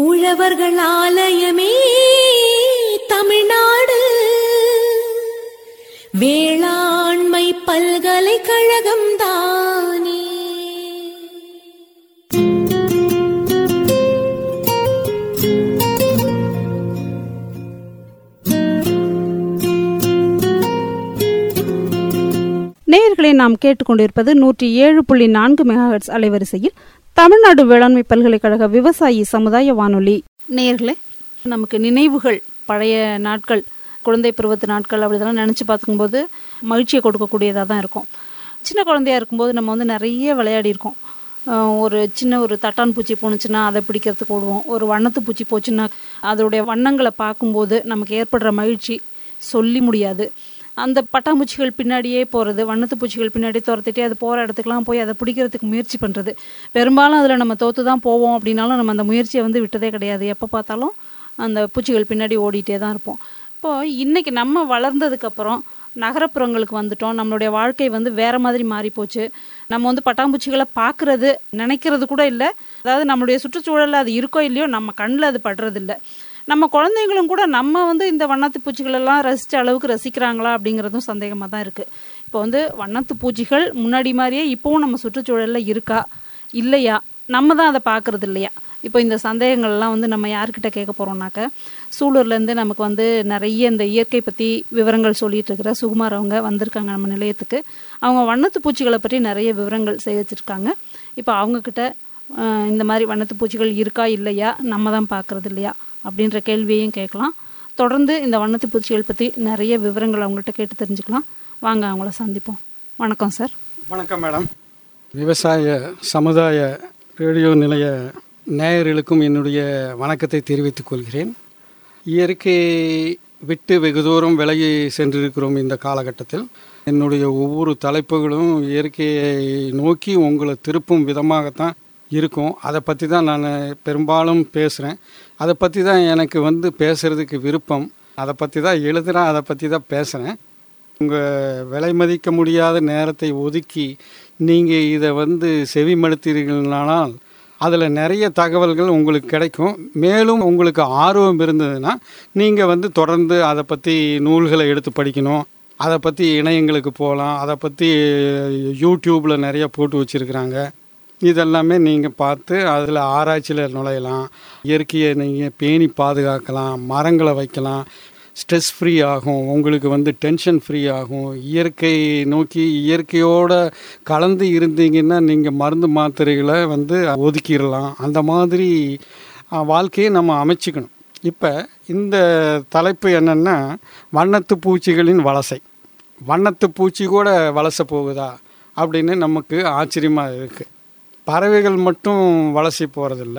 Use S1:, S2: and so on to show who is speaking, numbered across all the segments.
S1: உழவர்கள் ஆலயமே தமிழ்நாடு வேளாண்மை பல்கலைக்கழகம் தானே
S2: நேயர்களை நாம் கேட்டுக்கொண்டிருப்பது நூற்றி ஏழு புள்ளி நான்கு மெகாஹெட்ஸ் அலைவரிசையில் தமிழ்நாடு வேளாண்மை பல்கலைக்கழக விவசாயி சமுதாய வானொலி நேயர்களே நமக்கு நினைவுகள் பழைய நாட்கள் குழந்தை பருவத்து நாட்கள் அப்படி இதெல்லாம் நினச்சி பார்க்கும்போது மகிழ்ச்சியை கொடுக்கக்கூடியதாக தான் இருக்கும் சின்ன குழந்தையா இருக்கும்போது நம்ம வந்து நிறைய விளையாடி இருக்கோம் அஹ் ஒரு சின்ன ஒரு தட்டான் பூச்சி போணுச்சுன்னா அதை பிடிக்கிறதுக்கு ஓடுவோம் ஒரு வண்ணத்து பூச்சி போச்சுன்னா அதோடைய வண்ணங்களை பார்க்கும்போது நமக்கு ஏற்படுற மகிழ்ச்சி சொல்லி முடியாது அந்த பட்டாம்பூச்சிகள் பின்னாடியே போகிறது வண்ணத்து பூச்சிகள் பின்னாடி துரத்திட்டே அது போகிற இடத்துக்குலாம் போய் அதை பிடிக்கிறதுக்கு முயற்சி பண்ணுறது பெரும்பாலும் அதில் நம்ம தோற்று தான் போவோம் அப்படின்னாலும் நம்ம அந்த முயற்சியை வந்து விட்டதே கிடையாது எப்போ பார்த்தாலும் அந்த பூச்சிகள் பின்னாடி ஓடிட்டே தான் இருப்போம் இப்போது இன்றைக்கி நம்ம வளர்ந்ததுக்கப்புறம் நகரப்புறங்களுக்கு வந்துட்டோம் நம்மளுடைய வாழ்க்கை வந்து வேற மாதிரி மாறி போச்சு நம்ம வந்து பட்டாம்பூச்சிகளை பார்க்கறது நினைக்கிறது கூட இல்லை அதாவது நம்மளுடைய சுற்றுச்சூழலில் அது இருக்கோ இல்லையோ நம்ம கண்ணில் அது படுறது இல்ல நம்ம குழந்தைங்களும் கூட நம்ம வந்து இந்த வண்ணத்து பூச்சிகள் எல்லாம் ரசித்த அளவுக்கு ரசிக்கிறாங்களா அப்படிங்கிறதும் சந்தேகமாக தான் இருக்குது இப்போ வந்து வண்ணத்து பூச்சிகள் முன்னாடி மாதிரியே இப்போவும் நம்ம சுற்றுச்சூழலில் இருக்கா இல்லையா நம்ம தான் அதை பார்க்கறது இல்லையா இப்போ இந்த சந்தேகங்கள்லாம் வந்து நம்ம யார்கிட்ட கேட்க போகிறோம்னாக்க சூலூர்லேருந்து நமக்கு வந்து நிறைய இந்த இயற்கை பற்றி விவரங்கள் சொல்லிட்டு இருக்கிற சுகுமார் அவங்க வந்திருக்காங்க நம்ம நிலையத்துக்கு அவங்க வண்ணத்து பூச்சிகளை பற்றி நிறைய விவரங்கள் சேகரிச்சிருக்காங்க இப்போ அவங்கக்கிட்ட அஹ், இந்த மாதிரி வண்ணத்து பூச்சிகள் இருக்கா இல்லையா நம்ம தான் பார்க்கறது இல்லையா அப்படின்ற கேள்வியையும் கேட்கலாம் தொடர்ந்து இந்த வண்ணத்து பூச்சிகள் பற்றி நிறைய விவரங்கள் அவங்கள்ட்ட கேட்டு தெரிஞ்சுக்கலாம் வாங்க அவங்கள சந்திப்போம் வணக்கம் சார்
S3: வணக்கம் மேடம் விவசாய சமுதாய ரேடியோ நிலைய நேயர்களுக்கும் என்னுடைய வணக்கத்தை தெரிவித்துக் கொள்கிறேன் இயற்கை விட்டு வெகு தூரம் விலகி சென்றிருக்கிறோம் இந்த காலகட்டத்தில் என்னுடைய ஒவ்வொரு தலைப்புகளும் இயற்கையை நோக்கி உங்களை திருப்பும் விதமாகத்தான் இருக்கும் அதை பற்றி தான் நான் பெரும்பாலும் பேசுகிறேன் அதை பற்றி தான் எனக்கு வந்து பேசுகிறதுக்கு விருப்பம் அதை பற்றி தான் எழுதுகிறேன் அதை பற்றி தான் பேசுகிறேன் உங்கள் விலை மதிக்க முடியாத நேரத்தை ஒதுக்கி நீங்கள் இதை வந்து செவிமடுத்தீர்களானால் அதில் நிறைய தகவல்கள் உங்களுக்கு கிடைக்கும் மேலும் உங்களுக்கு ஆர்வம் இருந்ததுன்னா நீங்கள் வந்து தொடர்ந்து அதை பற்றி நூல்களை எடுத்து படிக்கணும் அதை பற்றி இணையங்களுக்கு போகலாம் அதை பற்றி யூடியூப்பில் நிறைய போட்டு வச்சுருக்குறாங்க இதெல்லாமே நீங்கள் பார்த்து அதில் ஆராய்ச்சியில் நுழையலாம் இயற்கையை நீங்கள் பேணி பாதுகாக்கலாம் மரங்களை வைக்கலாம் ஸ்ட்ரெஸ் ஃப்ரீ ஆகும் உங்களுக்கு வந்து டென்ஷன் ஃப்ரீ ஆகும் இயற்கை நோக்கி இயற்கையோட கலந்து இருந்தீங்கன்னா நீங்கள் மருந்து மாத்திரைகளை வந்து ஒதுக்கிடலாம் அந்த மாதிரி அஹ், வாழ்க்கையை நம்ம அமைச்சிக்கணும் இப்போ இந்த தலைப்பு என்னென்னா வண்ணத்து பூச்சிகளின் வலசை வண்ணத்து பூச்சி கூட வலச போகுதா அப்படின்னு நமக்கு ஆச்சரியமாக இருக்குது பறவைகள் மட்டும் வலசி போகிறதில்ல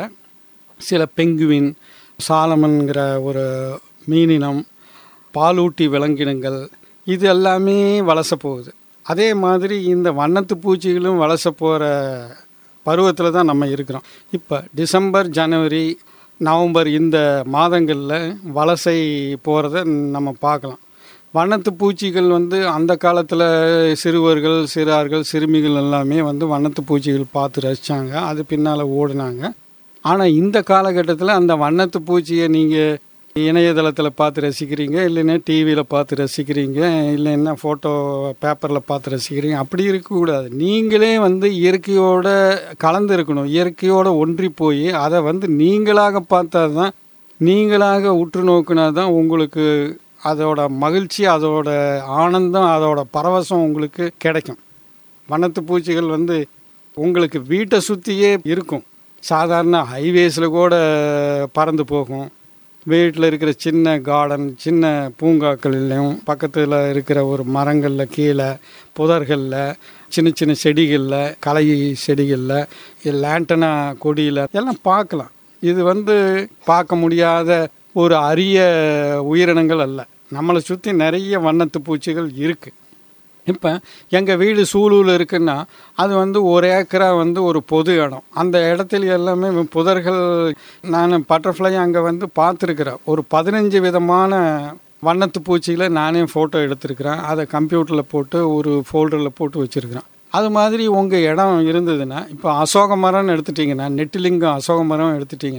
S3: சில பெங்குவின் சாலமன்கிற ஒரு மீனினம் பாலூட்டி விலங்கினங்கள் இது எல்லாமே வலச போகுது அதே மாதிரி இந்த வண்ணத்து பூச்சிகளும் வலச போகிற பருவத்தில் தான் நம்ம இருக்கிறோம் இப்போ டிசம்பர் ஜனவரி நவம்பர் இந்த மாதங்களில் வலசை போகிறத நம்ம பார்க்கலாம் வண்ணத்து பூச்சிகள் வந்து அந்த காலத்தில் சிறுவர்கள் சிறார்கள் சிறுமிகள் எல்லாமே வந்து வண்ணத்து பூச்சிகள் பார்த்து ரசித்தாங்க அது பின்னால் ஓடினாங்க ஆனால் இந்த காலகட்டத்தில் அந்த வண்ணத்து பூச்சியை நீங்கள் இணையதளத்தில் பார்த்து ரசிக்கிறீங்க இல்லைன்னா டிவியில் பார்த்து ரசிக்கிறீங்க இல்லைன்னா ஃபோட்டோ பேப்பரில் பார்த்து ரசிக்கிறீங்க அப்படி இருக்கக்கூடாது நீங்களே வந்து இயற்கையோட கலந்து இருக்கணும் இயற்கையோட ஒன்றி போய் அதை வந்து நீங்களாக பார்த்தா தான் நீங்களாக உற்று நோக்கினா தான் உங்களுக்கு அதோட மகிழ்ச்சி அதோட ஆனந்தம் அதோட பரவசம் உங்களுக்கு கிடைக்கும் வண்ணத்து பூச்சிகள் வந்து உங்களுக்கு வீட்டை சுற்றியே இருக்கும் சாதாரண ஹைவேஸில் கூட பறந்து போகும் வீட்டில் இருக்கிற சின்ன கார்டன் சின்ன பூங்காக்கள்லையும் பக்கத்தில் இருக்கிற ஒரு மரங்களில் கீழே புதர்களில் சின்ன சின்ன செடிகளில் களை செடிகளில் லேண்டனா கொடியில் எல்லாம் பார்க்கலாம் இது வந்து பார்க்க முடியாத ஒரு அரிய உயிரினங்கள் அல்ல நம்மளை சுற்றி நிறைய வண்ணத்து பூச்சிகள் இருக்குது இப்போ எங்கள் வீடு சூலூரில் இருக்குன்னா அது வந்து ஒரு ஏக்கரா வந்து ஒரு பொது இடம் அந்த இடத்துல எல்லாமே புதர்கள் நான் பட்டர்ஃப்ளை அங்கே வந்து பார்த்துருக்குறேன் ஒரு பதினஞ்சு விதமான வண்ணத்து பூச்சிகளை நானே ஃபோட்டோ எடுத்திருக்கிறேன் அதை கம்ப்யூட்டரில் போட்டு ஒரு ஃபோல்டரில் போட்டு வச்சுருக்கிறேன் அது மாதிரி உங்கள் இடம் இருந்ததுன்னா இப்போ அசோக மரம்னு எடுத்துட்டிங்கன்னா நெட்டிலிங்கம் அசோக மரம் எடுத்துட்டிங்கன்னா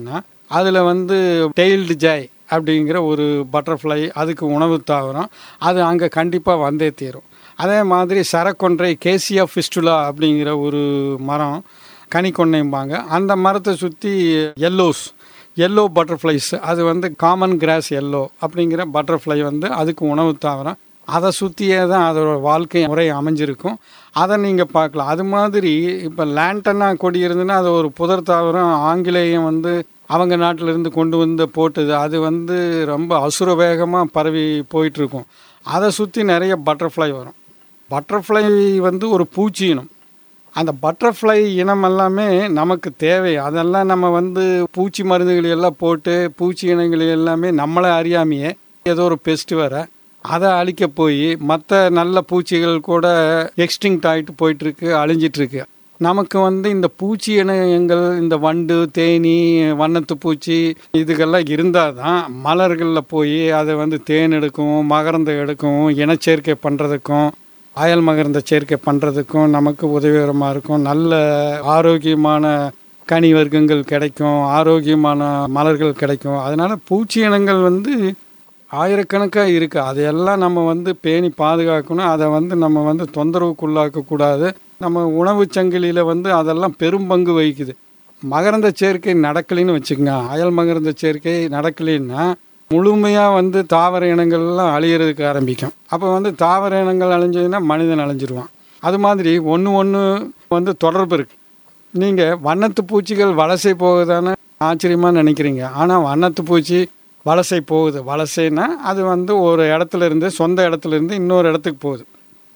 S3: அதில் வந்து டெய்ல்டு ஜாய் அப்படிங்கிற ஒரு பட்டர்ஃப்ளை அதுக்கு உணவு தாவரம் அது அங்கே கண்டிப்பாக வந்தே தீரும் அதே மாதிரி சரக்கொன்றை கேசியா ஃபிஸ்டுலா அப்படிங்கிற ஒரு மரம் கனிக்கொன்னைம்பாங்க அந்த மரத்தை சுற்றி எல்லோஸ் எல்லோ பட்டர்ஃப்ளைஸ் அது வந்து காமன் கிராஸ் எல்லோ அப்படிங்கிற பட்டர்ஃப்ளை வந்து அதுக்கு உணவு தாவரம் அதை சுற்றியே தான் அதோட வாழ்க்கை முறை அமைஞ்சிருக்கும் அதை நீங்கள் பார்க்கலாம் அது மாதிரி இப்போ லேண்டனா கொடி இருந்துன்னா அது ஒரு புதர் தாவரம் ஆங்கிலேயம் வந்து அவங்க நாட்டிலிருந்து கொண்டு வந்து போட்டது அது வந்து ரொம்ப அசுர வேகமாக பரவி போயிட்டுருக்கும் அதை சுற்றி நிறைய பட்டர்ஃப்ளை வரும் பட்டர்ஃப்ளை வந்து ஒரு பூச்சி இனம் அந்த பட்டர்ஃப்ளை இனம் எல்லாமே நமக்கு தேவை அதெல்லாம் நம்ம வந்து பூச்சி மருந்துகள் எல்லாம் போட்டு பூச்சி இனங்கள் எல்லாமே நம்மளை அறியாமையே ஏதோ ஒரு பெஸ்ட் வர அதை அழிக்க போய் மற்ற நல்ல பூச்சிகள் கூட எக்ஸ்டிங்க்ட் ஆகிட்டு போயிட்டுருக்கு அழிஞ்சிட்ருக்கு நமக்கு வந்து இந்த பூச்சி இனங்கள் இந்த வண்டு தேனி வண்ணத்து பூச்சி இதுக்கெல்லாம் இருந்தால் தான் மலர்களில் போய் அதை வந்து தேன் எடுக்கும் மகரந்தம் எடுக்கும் இனச்சேர்க்கை பண்ணுறதுக்கும் அயல் மகர்ந்த சேர்க்கை பண்ணுறதுக்கும் நமக்கு உதவிகரமாக இருக்கும் நல்ல ஆரோக்கியமான கனி வர்க்கங்கள் கிடைக்கும் ஆரோக்கியமான மலர்கள் கிடைக்கும் அதனால் பூச்சி இனங்கள் வந்து ஆயிரக்கணக்காக இருக்குது அதையெல்லாம் நம்ம வந்து பேணி பாதுகாக்கணும் அதை வந்து நம்ம வந்து தொந்தரவுக்குள்ளாக்கக்கூடாது நம்ம உணவு சங்கிலியில் வந்து அதெல்லாம் பெரும் பங்கு வகிக்குது மகரந்த சேர்க்கை நடக்கலைன்னு வச்சுக்கோங்க அயல் மகரந்த சேர்க்கை நடக்கலைன்னா முழுமையாக வந்து தாவர இனங்கள்லாம் அழியிறதுக்கு ஆரம்பிக்கும் அப்போ வந்து தாவர இனங்கள் அழிஞ்சதுன்னா மனிதன் அழிஞ்சிருவான் அது மாதிரி ஒன்று ஒன்று வந்து தொடர்பு இருக்குது நீங்கள் வண்ணத்து பூச்சிகள் வலசை போகுதான்னு ஆச்சரியமாக நினைக்கிறீங்க ஆனால் வண்ணத்து பூச்சி வலசை போகுது வலசைன்னா அது வந்து ஒரு இடத்துல இருந்து சொந்த இடத்துல இருந்து இன்னொரு இடத்துக்கு போகுது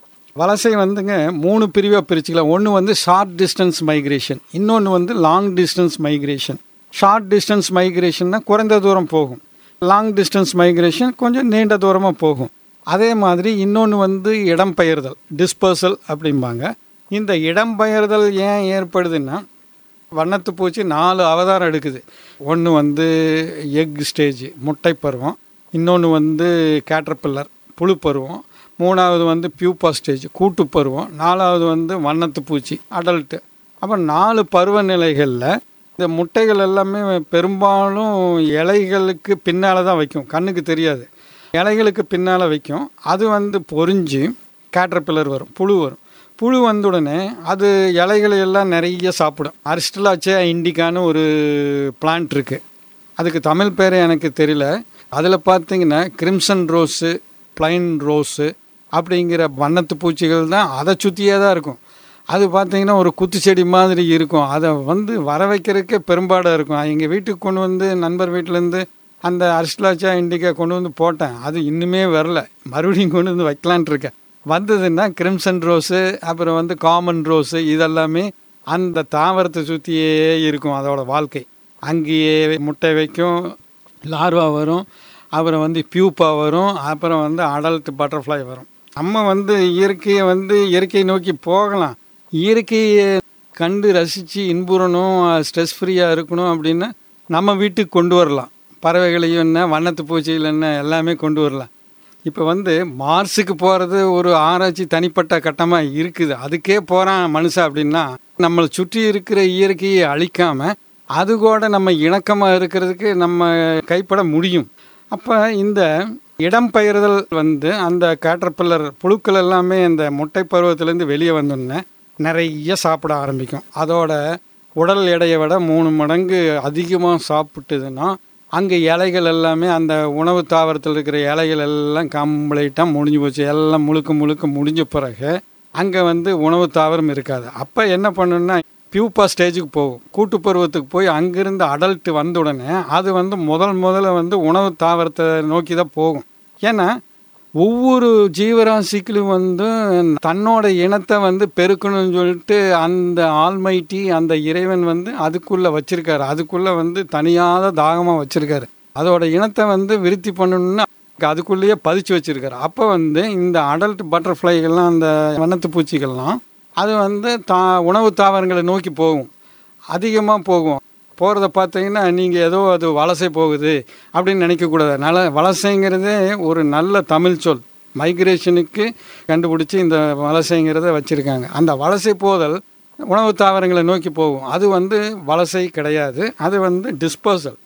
S3: வலசை வந்துங்க மூணு பிரிவாக பிரிச்சுக்கலாம் ஒன்று வந்து ஷார்ட் டிஸ்டன்ஸ் மைக்ரேஷன் இன்னொன்று வந்து long distance migration short distance மைக்ரேஷன்னா குறைந்த தூரம் போகும் லாங் டிஸ்டன்ஸ் மைக்ரேஷன் கொஞ்சம் நீண்ட தூரமாக போகும் அதே மாதிரி இன்னொன்று வந்து இடம்பெயர்தல் டிஸ்பர்சல் அப்படிம்பாங்க இந்த இடம்பெயர்தல் ஏன் ஏற்படுதுன்னா வண்ணத்து பூச்சி நாலு அவதாரம் எடுக்குது ஒன்று வந்து எக் ஸ்டேஜ் முட்டை பருவம் இன்னொன்று வந்து கேட்டர்பில்லர் புழு பருவம் மூணாவது வந்து பியூப்பா ஸ்டேஜ் கூட்டு பருவம் நாலாவது வந்து வண்ணத்து பூச்சி அடல்ட்டு அப்போ நாலு பருவநிலைகளில் இந்த முட்டைகள் எல்லாமே பெரும்பாலும் இலைகளுக்கு பின்னால் தான் வைக்கும் கண்ணுக்கு தெரியாது இலைகளுக்கு பின்னால் வைக்கும் அது வந்து பொறிஞ்சு கேட்டர்பில்லர் வரும் புழு வரும் புழு வந்த உடனே அது இலைகளை எல்லாம் நிறைய சாப்பிடும் அரிஸ்டலாச்சே இண்டிகான்னு ஒரு பிளான்ட் இருக்குது அதுக்கு தமிழ் பேர் எனக்கு தெரியல அதில் பார்த்தீங்கன்னா கிரிம்சன் ரோஸு பிளைன் ரோஸு அப்படிங்கிற வண்ணத்து பூச்சிகள் தான் அதை சுற்றியே தான் இருக்கும் அது பார்த்தீங்கன்னா ஒரு குத்து செடி மாதிரி இருக்கும் அதை வந்து வர வைக்கிறதுக்கே பெரும்பாடாக இருக்கும் எங்கள் வீட்டுக்கு கொண்டு வந்து நண்பர் வீட்டிலேருந்து அந்த அரிஸ்லாச்சா இண்டிகா கொண்டு வந்து போட்டேன் அது இன்னுமே வரல மறுபடியும் கொண்டு வந்து வைக்கலான்ட்டு இருக்கேன் வந்ததுன்னா கிரிம்சன் ரோஸு அப்புறம் வந்து காமன் ரோஸு இதெல்லாமே அந்த தாவரத்தை சுற்றியே இருக்கும் அதோட வாழ்க்கை அங்கேயே முட்டை வைக்கும் லார்வா வரும் அப்புறம் வந்து பியூப்பா வரும் அப்புறம் வந்து அடல்ட் பட்டர்ஃப்ளை வரும் நம்ம வந்து இயற்கையை வந்து இயற்கையை நோக்கி போகலாம் இயற்கையை கண்டு ரசித்து இன்புறணும் ஸ்ட்ரெஸ் ஃப்ரீயாக இருக்கணும் அப்படின்னா நம்ம வீட்டுக்கு கொண்டு வரலாம் பறவைகளையும் என்ன வண்ணத்து பூச்சிகள் என்ன எல்லாமே கொண்டு வரலாம் இப்போ வந்து மார்ஸுக்கு போகிறது ஒரு ஆராய்ச்சி தனிப்பட்ட கட்டமாக இருக்குது அதுக்கே போகிறான் மனுஷன் அப்படின்னா நம்மளை சுற்றி இருக்கிற இயற்கையை அழிக்காமல் அது கூட நம்ம இணக்கமாக இருக்கிறதுக்கு நம்ம கைப்பட முடியும் அப்போ இந்த இடம்பெயர்தல் வந்து அந்த கேட்டர்பில்லர் புழுக்கள் எல்லாமே இந்த முட்டை பருவத்திலேருந்து வெளியே வந்தோடனே நிறைய சாப்பிட ஆரம்பிக்கும் அதோட உடல் எடையை விட மூணு மடங்கு அதிகமாக சாப்பிட்டுதுன்னா அங்கே இலைகள் எல்லாமே அந்த உணவு தாவரத்தில் இருக்கிற இலைகள் எல்லாம் கம்ப்ளீட்டாக முடிஞ்சு போச்சு எல்லாம் முழுக்க முழுக்க முடிஞ்ச பிறகு அங்கே வந்து உணவு தாவரம் இருக்காது அப்போ என்ன பண்ணணும்னா பியூப்பா ஸ்டேஜுக்கு போகும் கூட்டு பருவத்துக்கு போய் அங்கிருந்து அடல்ட் வந்த உடனே அது வந்து முதல் முதல்ல வந்து உணவு தாவரத்தை நோக்கி தான் போகும் ஏன்னா ஒவ்வொரு ஜீவராசிகளும் வந்து தன்னோட இனத்தை வந்து பெருக்கணும்னு சொல்லிட்டு அந்த ஆல்மைட்டி அந்த இறைவன் வந்து அதுக்குள்ளே வச்சிருக்காரு அதுக்குள்ளே வந்து தனியாத தாகமாக வச்சிருக்காரு அதோட இனத்தை வந்து விருத்தி பண்ணணும்னா அதுக்குள்ளேயே பதிச்சு வச்சிருக்காரு அப்போ வந்து இந்த அடல்ட் பட்டர்ஃப்ளைகள்லாம் அந்த வண்ணத்து பூச்சிகள்லாம் அது வந்து தா உணவு தாவரங்களை நோக்கி போகும் அதிகமாக போகும் போகிறத பார்த்தீங்கன்னா நீங்கள் ஏதோ அது வலசை போகுது அப்படின்னு நினைக்கக்கூடாது நல்ல வலசைங்கிறதே ஒரு நல்ல தமிழ் சொல் மைக்ரேஷனுக்கு கண்டுபிடிச்சி இந்த வலசைங்கிறத வச்சுருக்காங்க அந்த வலசை போதல் உணவு தாவரங்களை நோக்கி போகும் அது வந்து வலசை கிடையாது அது வந்து டிஸ்போசல்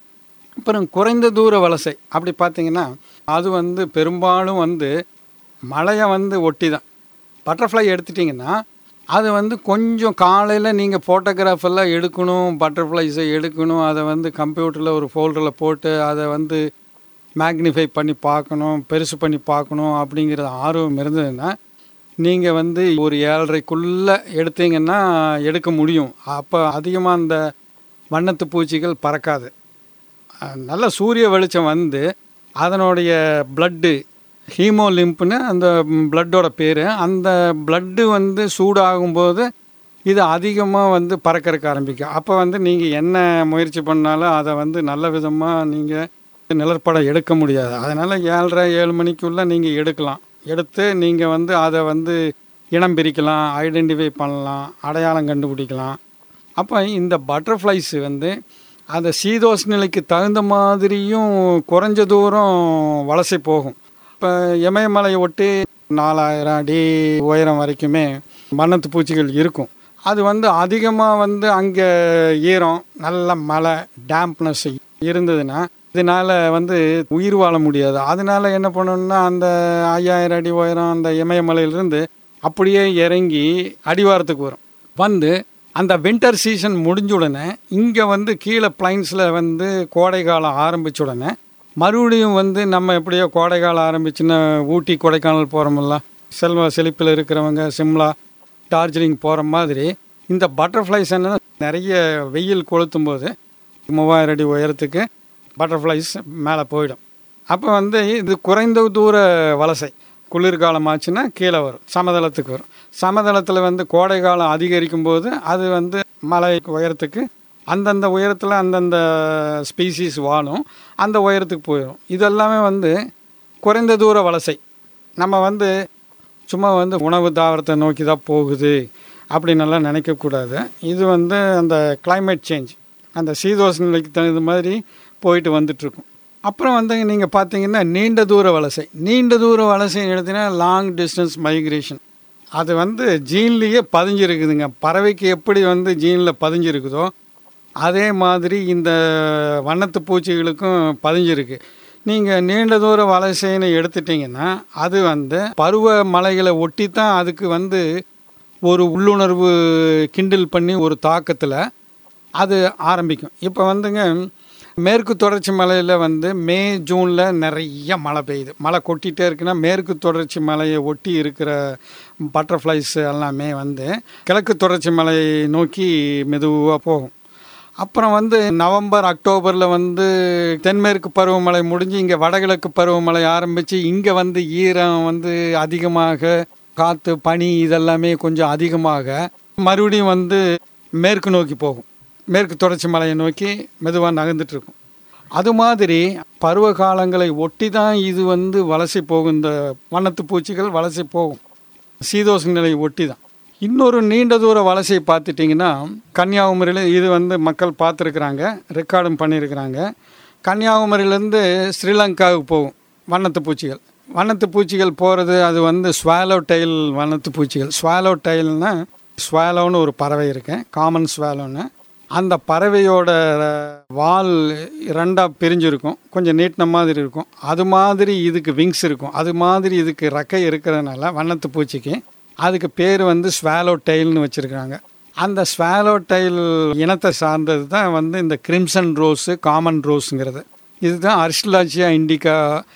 S3: அப்புறம் குறைந்த தூர வலசை அப்படி பார்த்தீங்கன்னா அது வந்து பெரும்பாலும் வந்து மழையை வந்து ஒட்டி தான் பட்டர்ஃப்ளை எடுத்துட்டிங்கன்னா அது வந்து கொஞ்சம் காலையில் நீங்கள் ஃபோட்டோகிராஃப் எல்லாம் எடுக்கணும் பட்டர்ஃப்ளைஸை எடுக்கணும் அதை வந்து கம்ப்யூட்டரில் ஒரு ஃபோல்டரில் போட்டு அதை வந்து மேக்னிஃபை பண்ணி பார்க்கணும் பெருசு பண்ணி பார்க்கணும் அப்படிங்கிற ஆர்வம் இருந்ததுன்னா நீங்கள் வந்து ஒரு ஏழரைக்குள்ளே எடுத்தீங்கன்னா எடுக்க முடியும் அப்போ அதிகமாக அந்த வண்ணத்து பூச்சிகள் பறக்காது அஹ் நல்ல சூரிய வெளிச்சம் வந்து அதனுடைய பிளட்டு ஹீமோலிம்ப்னு அந்த பிளட்டோட பேர் அந்த பிளட்டு வந்து சூடாகும்போது இது அதிகமாக வந்து பறக்கறக்க ஆரம்பிக்கும் அப்போ வந்து நீங்கள் என்ன முயற்சி பண்ணாலும் அதை வந்து நல்ல விதமாக நீங்கள் நிழற்படம் எடுக்க முடியாது அதனால் ஏழரை ஏழு மணிக்குள்ளே நீங்கள் எடுக்கலாம் எடுத்து நீங்கள் வந்து அதை வந்து இனம் பிரிக்கலாம் ஐடென்டிஃபை பண்ணலாம் அடையாளம் கண்டுபிடிக்கலாம் அப்போ இந்த பட்டர்ஃப்ளைஸ் வந்து அந்த சீதோஷ் நிலைக்கு தகுந்த மாதிரியும் குறைஞ்ச தூரம் வலசை போகும் இப்போ இமயமலையை ஒட்டி நாலாயிரம் அடி உயரம் வரைக்குமே வண்ணத்து பூச்சிகள் இருக்கும் அது வந்து அதிகமாக வந்து அங்கே ஈரம் நல்ல மழை டேம்ப்னஸ் இருந்ததுன்னா இதனால் வந்து உயிர் வாழ முடியாது அதனால என்ன பண்ணணும்னா அந்த ஐயாயிரம் அடி உயரம் அந்த இமயமலையிலிருந்து அப்படியே இறங்கி அடிவாரத்துக்கு வரும் வந்து அந்த வின்டர் சீசன் முடிஞ்ச உடனே இங்கே வந்து கீழே பிளைன்ஸில் வந்து கோடை காலம் ஆரம்பிச்ச உடனே மறுபடியும் வந்து நம்ம எப்படியோ கோடை காலம் ஆரம்பிச்சுன்னா ஊட்டி கொடைக்கானல் போகிறோமில்ல செல்வ செழிப்பில் இருக்கிறவங்க சிம்லா டார்ஜிலிங் போகிற மாதிரி இந்த பட்டர்ஃப்ளைஸ் என்ன நிறைய வெயில் கொளுத்தும் போது மூவாயிரம் அடி உயரத்துக்கு பட்டர்ஃப்ளைஸ் மேலே போயிடும் அப்போ வந்து இது குறைந்த தூர வலசை குளிர்காலம் ஆச்சுன்னா கீழே வரும் சமதளத்துக்கு வரும் சமதளத்தில் வந்து கோடை காலம் அதிகரிக்கும் போது அது வந்து மலை உயரத்துக்கு அந்தந்த உயரத்தில் அந்தந்த ஸ்பீசிஸ் வாழும் அந்த உயரத்துக்கு போயிடும் இதெல்லாமே வந்து குறைந்த தூர வலசை நம்ம வந்து சும்மா வந்து உணவு தாவரத்தை நோக்கி தான் போகுது அப்படின்னெல்லாம் நினைக்கக்கூடாது இது வந்து அந்த climate சேஞ்ச் அந்த சீதோஷ நிலைக்கு தகுந்த மாதிரி போயிட்டு வந்துட்டுருக்கும் அப்புறம் வந்து நீங்கள் பார்த்தீங்கன்னா நீண்ட தூர வலசை நீண்ட தூர வலசை எடுத்தீங்கன்னா லாங் டிஸ்டன்ஸ் மைக்ரேஷன் அது வந்து ஜீன்லேயே பதிஞ்சிருக்குதுங்க பறவைக்கு எப்படி வந்து ஜீனில் பதிஞ்சிருக்குதோ அதே மாதிரி இந்த வண்ணத்து பூச்சிகளுக்கும் பதிஞ்சிருக்கு நீங்கள் நீண்ட தூர வலசைன்னு எடுத்துட்டிங்கன்னா அது வந்து பருவ மலைகளை ஒட்டி தான் அதுக்கு வந்து ஒரு உள்ளுணர்வு கிண்டில் பண்ணி ஒரு தாக்கத்தில் அது ஆரம்பிக்கும் இப்போ வந்துங்க மேற்கு தொடர்ச்சி மலையில் வந்து மே ஜூனில் நிறைய மழை பெய்யுது மழை கொட்டிகிட்டே இருக்குன்னா மேற்கு தொடர்ச்சி மலையை ஒட்டி இருக்கிற பட்டர்ஃப்ளைஸ் எல்லாமே வந்து கிழக்கு தொடர்ச்சி மலையை நோக்கி மெதுவாக போகும் அப்புறம் வந்து நவம்பர் அக்டோபரில் வந்து தென்மேற்கு பருவமழை முடிஞ்சு இங்கே வடகிழக்கு பருவமழை ஆரம்பித்து இங்கே வந்து ஈரம் வந்து அதிகமாக காற்று பனி இதெல்லாமே கொஞ்சம் அதிகமாக மறுபடியும் வந்து மேற்கு நோக்கி போகும் மேற்கு தொடர்ச்சி மலையை நோக்கி மெதுவாக நகர்ந்துட்டு இருக்கும் அது மாதிரி பருவ காலங்களை ஒட்டி தான் இது வந்து வலசை போகும் இந்த வண்ணத்து பூச்சிகள் வலசை போகும் சீதோஷ நிலையை ஒட்டி தான் இன்னொரு நீண்ட தூர வலசையை பார்த்துட்டிங்கன்னா கன்னியாகுமரியில் இது வந்து மக்கள் பார்த்துருக்குறாங்க ரெக்கார்டும் பண்ணியிருக்கிறாங்க கன்னியாகுமரியிலேருந்து ஸ்ரீலங்காவுக்கு போகும் வண்ணத்து பூச்சிகள் வண்ணத்து பூச்சிகள் போகிறது அது வந்து ஸ்வாலோ டைல் வண்ணத்து பூச்சிகள் ஸ்வாலோ டைல்னா ஸ்வாலோன்னு ஒரு பறவை இருக்கு காமன் ஸ்வாலோன்னு அந்த பறவையோட வால் ரெண்டாக பிரிஞ்சிருக்கும் கொஞ்சம் நீட்டின மாதிரி இருக்கும் அது மாதிரி இதுக்கு விங்ஸ் இருக்கும் அது மாதிரி இதுக்கு ரெக்கை இருக்கிறதுனால வண்ணத்து பூச்சிக்கு அதுக்கு பேர் வந்து ஸ்வாலோ டைல்னு வச்சுருக்காங்க அந்த ஸ்வாலோ டைல் இனத்தை சார்ந்தது தான் வந்து இந்த கிரிம்சன் ரோஸு காமன் ரோஸுங்கிறது இதுதான் அரிஸ்லாச்சியா இண்டிகா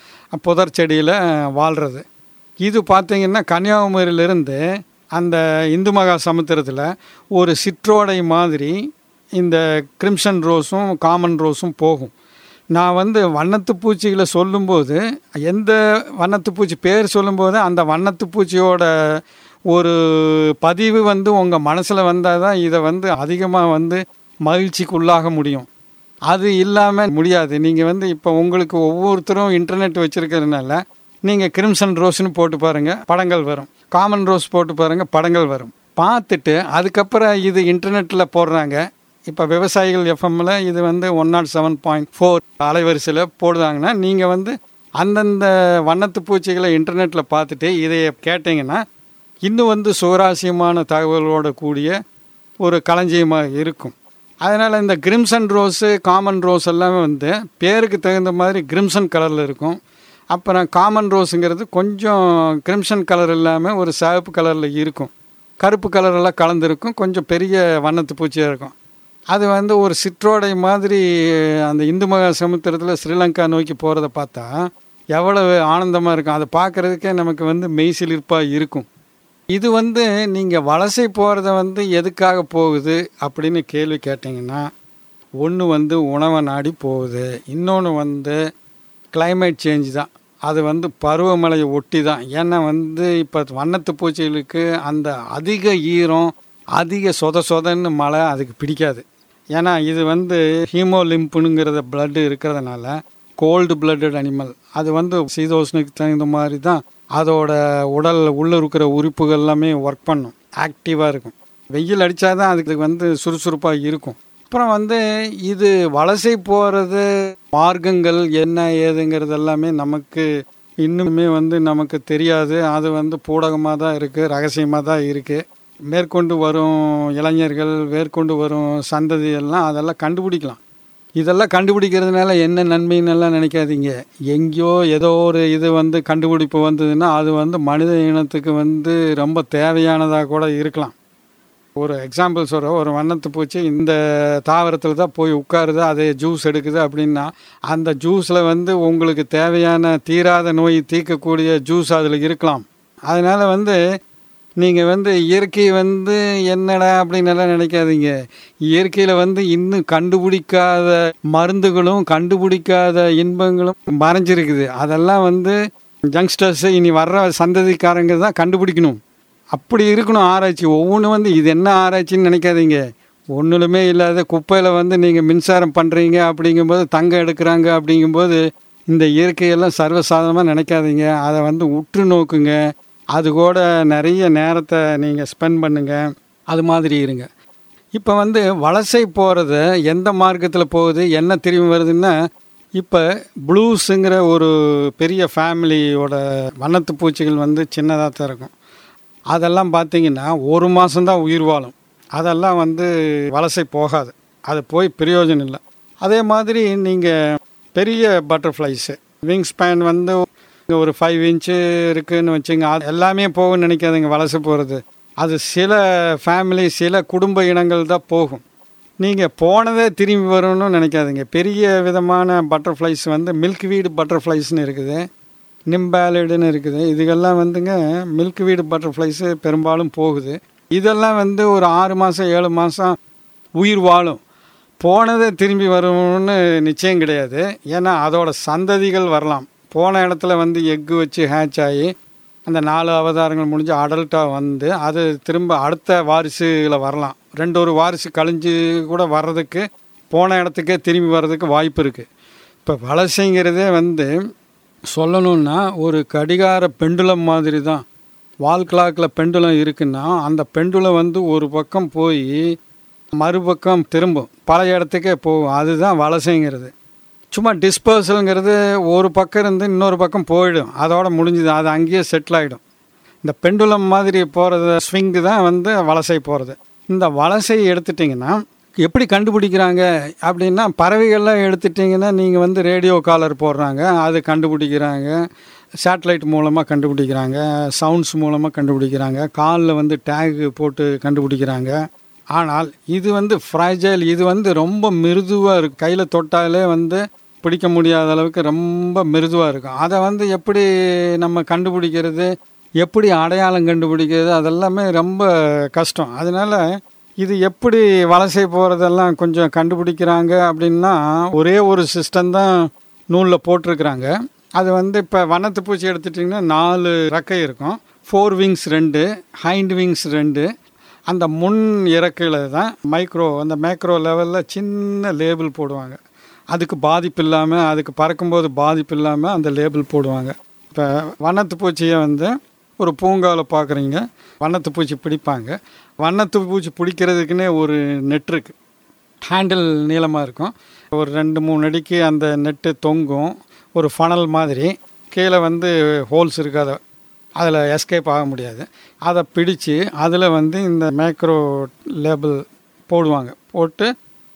S3: புதர் செடியில் வாழ்கிறது இது பார்த்தீங்கன்னா கன்னியாகுமரியிலிருந்து அந்த இந்து மகா சமுத்திரத்தில் ஒரு சிற்றோடை மாதிரி இந்த கிரிம்சன் ரோஸும் காமன் ரோஸும் போகும் நான் வந்து வண்ணத்து பூச்சிகளை சொல்லும்போது எந்த வண்ணத்து பூச்சி பேர் சொல்லும்போது அந்த வண்ணத்து பூச்சியோட ஒரு பதிவு வந்து உங்கள் மனசில் வந்தால் தான் இதை வந்து அதிகமாக வந்து மகிழ்ச்சிக்கு உள்ளாக முடியும் அது இல்லாமல் முடியாது நீங்கள் வந்து இப்போ உங்களுக்கு ஒவ்வொருத்தரும் இன்டர்நெட் வச்சுருக்கிறதுனால நீங்கள் கிரிம்சன் ரோஸ்னு போட்டு பாருங்கள் படங்கள் வரும் காமன் ரோஸ் போட்டு பாருங்கள் படங்கள் வரும் பார்த்துட்டு அதுக்கப்புறம் இது இன்டர்நெட்டில் போடுறாங்க இப்போ விவசாயிகள் எஃப்எம்மில் இது வந்து one nought seven point four அலைவரிசையில் போடுதாங்கன்னா நீங்கள் வந்து அந்தந்த வண்ணத்து பூச்சிகளை இன்டர்நெட்டில் பார்த்துட்டு இதை கேட்டிங்கன்னா இன்னும் வந்து சுவராசியமான தகவலோட கூடிய ஒரு களஞ்சியமாக இருக்கும் அதனால் இந்த கிரிம்சன் ரோஸு காமன் ரோஸ் எல்லாமே வந்து பேருக்கு தகுந்த மாதிரி கிரிம்சன் கலரில் இருக்கும் அப்புறம் காமன் ரோஸுங்கிறது கொஞ்சம் கிரிம்சன் கலர் இல்லாமல் ஒரு சிவப்பு கலரில் இருக்கும் கருப்பு கலரெல்லாம் கலந்துருக்கும் கொஞ்சம் பெரிய வண்ணத்து பூச்சியாக இருக்கும் அது வந்து ஒரு சிற்றோடை மாதிரி அந்த இந்து மகா சமுத்திரத்தில் ஸ்ரீலங்கா நோக்கி போகிறத பார்த்தா எவ்வளவு ஆனந்தமாக இருக்கும் அதை பார்க்குறதுக்கே நமக்கு வந்து மெய்சிலிர்ப்பாக இருக்கும் இது வந்து நீங்கள் வலசை போகிறத வந்து எதுக்காக போகுது அப்படின்னு கேள்வி கேட்டிங்கன்னா ஒன்று வந்து உணவை நாடி போகுது இன்னொன்று வந்து climate சேஞ்ச் தான் அது வந்து பருவமழையை ஒட்டி தான் ஏன்னா வந்து இப்போ வண்ணத்து பூச்சிகளுக்கு அந்த அதிக ஈரம் அதிக சொத சொதன்னு மழை அதுக்கு பிடிக்காது ஏன்னா இது வந்து ஹீமோலிம்புனுங்கிறத blood இருக்கிறதுனால கோல்டு பிளட்டட் அனிமல் அது வந்து சீதோஷ்ணுக்கு தகுந்த மாதிரி தான் அதோட உடல் உள்ள இருக்கிற உறுப்புகள் எல்லாமே ஒர்க் பண்ணும் ஆக்டிவாக இருக்கும் வெயில் அடித்தாதான் அதுக்கு வந்து சுறுசுறுப்பாக இருக்கும் அப்புறம் வந்து இது வலசை போகிறது மார்க்கங்கள் என்ன ஏதுங்கிறது எல்லாமே நமக்கு இன்னுமே வந்து நமக்கு தெரியாது அது வந்து பூடகமாக தான் இருக்குது ரகசியமாக தான் இருக்குது மேற்கொண்டு வரும் இளைஞர்கள் மேற்கொண்டு வரும் சந்ததி எல்லாம் அதெல்லாம் கண்டுபிடிக்கலாம் இதெல்லாம் கண்டுபிடிக்கிறதுனால என்ன நன்மைன்னு எல்லாம் நினைக்காதீங்க எங்கேயோ ஏதோ ஒரு இது வந்து கண்டுபிடிப்பு வந்ததுன்னா அது வந்து மனித இனத்துக்கு வந்து ரொம்ப தேவையானதாக கூட இருக்கலாம் ஒரு எக்ஸாம்பிள் சொல்கிறேன் ஒரு வண்ணத்து பூச்சி இந்த தாவரத்தில் தான் போய் உட்காருது அது ஜூஸ் எடுக்குது அப்படின்னா அந்த ஜூஸில் வந்து உங்களுக்கு தேவையான தீராத நோய் தீர்க்கக்கூடிய ஜூஸ் அதில் இருக்கலாம் அதனால் வந்து நீங்கள் வந்து இயற்கை வந்து என்னடா அப்படின்னு எல்லாம் நினைக்காதீங்க இயற்கையில் வந்து இன்னும் கண்டுபிடிக்காத மருந்துகளும் கண்டுபிடிக்காத இன்பங்களும் மறைஞ்சிருக்குது அதெல்லாம் வந்து யங்ஸ்டர்ஸு இனி வர்ற சந்ததிக்காரங்க தான் கண்டுபிடிக்கணும் அப்படி இருக்கணும் ஆராய்ச்சி ஒவ்வொன்றும் வந்து இது என்ன ஆராய்ச்சின்னு நினைக்காதீங்க ஒன்றுலுமே இல்லாத குப்பையில் வந்து நீங்கள் மின்சாரம் பண்ணுறீங்க அப்படிங்கும்போது தங்கம் எடுக்கிறாங்க அப்படிங்கும்போது இந்த இயற்கையெல்லாம் சர்வசாதாரணமாக நினைக்காதீங்க அதை வந்து உற்று நோக்குங்க அது கூட நிறைய நேரத்தை நீங்கள் ஸ்பெண்ட் பண்ணுங்க அது மாதிரி இருங்க இப்போ வந்து வலசை போகிறது எந்த மார்க்கத்தில் போகுது என்ன திரும்பி வருதுன்னா இப்போ ப்ளூஸுங்கிற ஒரு பெரிய ஃபேமிலியோட வண்ணத்து பூச்சிகள் வந்து சின்னதாக தான் இருக்கும் அதெல்லாம் பார்த்தீங்கன்னா ஒரு மாதம்தான் உயிர் வாழும் அதெல்லாம் வந்து வலசை போகாது அது போய் பிரயோஜனம் இல்லை அதே மாதிரி நீங்கள் பெரிய பட்டர்ஃப்ளைஸு விங் ஸ்பேன் வந்து இங்கே ஒரு ஃபைவ் இன்ச்சு இருக்குதுன்னு வச்சுங்க அது எல்லாமே போகும்னு நினைக்காதுங்க வலசை போகிறது அது சில ஃபேமிலி சில குடும்ப இனங்கள் தான் போகும் நீங்கள் போனதே திரும்பி வரணும்னு நினைக்காதீங்க பெரிய விதமான பட்டர்ஃப்ளைஸ் வந்து மில்க் வீடு பட்டர்ஃப்ளைஸ்னு இருக்குது நிம்பாலிடுன்னு இருக்குது இதுகெல்லாம் வந்துங்க மில்க் வீடு பட்டர்ஃப்ளைஸு பெரும்பாலும் போகுது இதெல்லாம் வந்து ஒரு ஆறு மாதம் ஏழு மாதம் உயிர் வாழும் போனதே திரும்பி வரும்னு நிச்சயம் கிடையாது ஏன்னா அதோட சந்ததிகள் வரலாம் போன இடத்துல வந்து எக்கு வச்சு ஹேட்ச் ஆகி அந்த நாலு அவதாரங்கள் முடிஞ்சு அடல்ட்டாக வந்து அது திரும்ப அடுத்த வாரிசுகளை வரலாம் ரெண்டு ஒரு வாரிசு கழிஞ்சு கூட வர்றதுக்கு போன இடத்துக்கே திரும்பி வர்றதுக்கு வாய்ப்பு இருக்குது இப்போ வலசைங்கிறதே வந்து சொல்லணுன்னா ஒரு கடிகார பெண்டுலம் மாதிரி தான் வால் கிளாக்கில் பெண்டுலம் இருக்குன்னா அந்த பெண்டுலம் வந்து ஒரு பக்கம் போய் மறுபக்கம் திரும்பும் பழைய இடத்துக்கே போகும் அதுதான் வலசைங்கிறது சும்மா டிஸ்பர்சலுங்கிறது ஒரு பக்கம் இருந்து இன்னொரு பக்கம் போயிடும் அதோட முடிஞ்சுது அது அங்கேயே செட்டில் ஆகிடும் இந்த பெண்டுலம் மாதிரி போகிறது ஸ்விங்கு தான் வந்து வலசை போகிறது இந்த வலசை எடுத்துட்டிங்கன்னா எப்படி கண்டுபிடிக்கிறாங்க அப்படின்னா பறவைகள்லாம் எடுத்துட்டிங்கன்னா நீங்கள் வந்து ரேடியோ காலர் போடுறாங்க அது கண்டுபிடிக்கிறாங்க சேட்டலைட் மூலமாக கண்டுபிடிக்கிறாங்க சவுண்ட்ஸ் மூலமாக கண்டுபிடிக்கிறாங்க காலில் வந்து டேக் போட்டு கண்டுபிடிக்கிறாங்க ஆனால் இது வந்து ஃப்ரைஜைல் இது வந்து ரொம்ப மிருதுவாக இருக்குது கையில் தொட்டாலே வந்து பிடிக்க முடியாத அளவுக்கு ரொம்ப மிருதுவாக இருக்கும் அதை வந்து எப்படி நம்ம கண்டுபிடிக்கிறது எப்படி அடையாளம் கண்டுபிடிக்கிறது அதெல்லாமே ரொம்ப கஷ்டம் அதனால் இது எப்படி வலசை போகிறதெல்லாம் கொஞ்சம் கண்டுபிடிக்கிறாங்க அப்படின்னா ஒரே ஒரு சிஸ்டம் தான் நூலில் போட்டிருக்கிறாங்க அது வந்து இப்போ வண்ணத்து பூச்சி எடுத்துட்டிங்கன்னா நாலு ரெக்கை இருக்கும் ஃபோர் விங்ஸ் ரெண்டு ஹைண்ட் விங்ஸ் ரெண்டு அந்த முன் இறக்கையில் தான் மைக்ரோ அந்த மேக்ரோ லெவலில் சின்ன லேபிள் போடுவாங்க அதுக்கு பாதிப்பு இல்லாமல் அதுக்கு பறக்கும்போது பாதிப்பு இல்லாமல் அந்த லேபிள் போடுவாங்க இப்போ வண்ணத்து பூச்சியை வந்து ஒரு பூங்காவில் பார்க்குறீங்க வண்ணத்து பூச்சி பிடிப்பாங்க வண்ணத்து பூச்சி பிடிக்கிறதுக்குன்னே ஒரு நெட் இருக்குது ஹேண்டில் நீளமாக இருக்கும் ஒரு ரெண்டு மூணு அடிக்கு அந்த நெட்டு தொங்கும் ஒரு ஃபனல் மாதிரி கீழே வந்து ஹோல்ஸ் இருக்காத அதில் எஸ்கேப் ஆக முடியாது அதை பிடிச்சு அதில் வந்து இந்த மேக்ரோ லேபிள் போடுவாங்க போட்டு